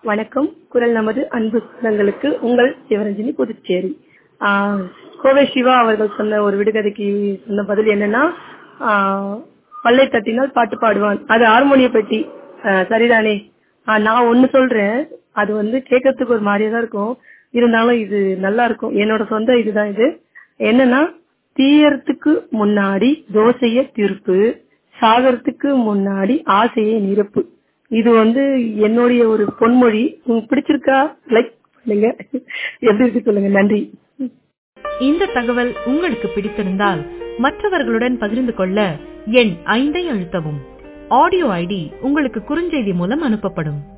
வணக்கம் குரல் நமது அன்பு சொந்தங்களுக்கு உங்கள் சிவரஞ்சனி புதுச்சேரி ஆஹ் கோவை சிவா அவர்கள் சொன்ன ஒரு விடுகதைக்கு சொன்ன பதில் என்னன்னா ஆஹ் பல்லை தட்டினால் பாட்டு பாடுவான் அது ஹார்மோனிய பெட்டி ஆஹ் சரிதானே ஆஹ் நான் ஒண்ணு சொல்றேன் அது வந்து கேட்கறதுக்கு ஒரு மாதிரியா தான் இருக்கும் இருந்தாலும் இது நல்லா இருக்கும் என்னோட சொந்த இதுதான் இது என்னன்னா தீயறதுக்கு முன்னாடி தோசைய திருப்பு சாகறதுக்கு முன்னாடி ஆசையை நிரப்பு இது வந்து என்னுடைய ஒரு பொன்மொழி உங்களுக்கு பிடிச்சிருக்கா லைக் பண்ணுங்க எப்படி இருக்கு சொல்லுங்க நன்றி இந்த தகவல் உங்களுக்கு பிடித்திருந்தால் மற்றவர்களுடன் பகிர்ந்து கொள்ள எண் ஐந்தை அழுத்தவும் ஆடியோ ஐடி உங்களுக்கு குறுஞ்செய்தி மூலம் அனுப்பப்படும்